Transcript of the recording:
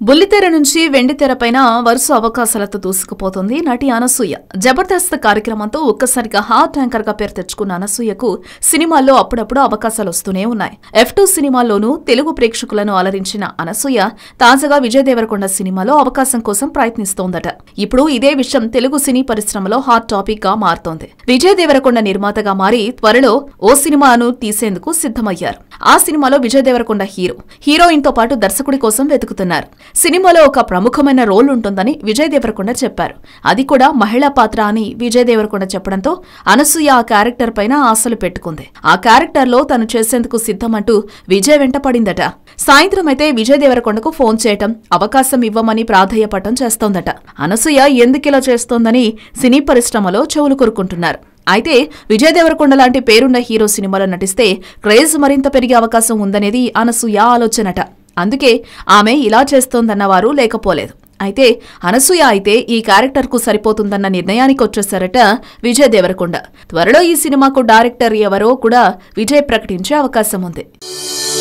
బుల్లితెర నుంచి వెండితెర పైన వరుస అవకాశాలతో దూసుకుపోతుంది నటి అనసూయ జబర్దస్త్ కార్యక్రమంతో ఒక్కసారిగా హాట్ యాంకర్ గా పేరు తెచ్చుకున్న అనసూయకు సినిమాల్లో అప్పుడప్పుడు అవకాశాలు వస్తూనే ఉన్నాయి ఎఫ్ టూ సినిమాల్లోనూ తెలుగు ప్రేక్షకులను అలరించిన అనసూయ తాజాగా విజయ్ దేవరకొండ సినిమాలో అవకాశం కోసం ప్రయత్నిస్తోందట ఇప్పుడు ఇదే విషయం తెలుగు సినీ పరిశ్రమలో హాట్ టాపిక్ గా మారుతోంది విజయ్ దేవరకొండ నిర్మాతగా మారి త్వరలో ఓ సినిమాను తీసేందుకు సిద్ధమయ్యారు ఆ సినిమాలో విజయ్ దేవరకొండ హీరో హీరోయిన్ తో పాటు దర్శకుడి కోసం వెతుకుతున్నారు సినిమాలో ఒక ప్రముఖమైన రోల్ ఉంటుందని విజయ్ దేవరకొండ చెప్పారు అది కూడా మహిళా పాత్ర అని విజయ్ దేవరకొండ చెప్పడంతో అనసూయ ఆ క్యారెక్టర్ పైన ఆశలు పెట్టుకుంది ఆ క్యారెక్టర్ లో తను చేసేందుకు సిద్ధమంటూ విజయ్ వెంట పడిందట సాయంత్రం అయితే విజయ్ దేవరకొండకు ఫోన్ చేయటం అవకాశం ఇవ్వమని ప్రాధేయపడటం చేస్తోందట అనసూయ ఎందుకిలా చేస్తోందని సినీ పరిశ్రమలో చెవులు కొరుకుంటున్నారు అయితే విజయ్ దేవరకొండ లాంటి పేరున్న హీరో సినిమాలో నటిస్తే క్రేజ్ మరింత పెరిగే అవకాశం ఉందనేది అనసూయ ఆలోచనట అందుకే ఆమె ఇలా చేస్తోందన్న వారు లేకపోలేదు అయితే అనసూయ అయితే ఈ క్యారెక్టర్కు సరిపోతుందన్న నిర్ణయానికి వచ్చేశారట విజయ్ దేవరకొండ త్వరలో ఈ సినిమాకు డైరెక్టర్ ఎవరో కూడా విజయ్ ప్రకటించే అవకాశం ఉంది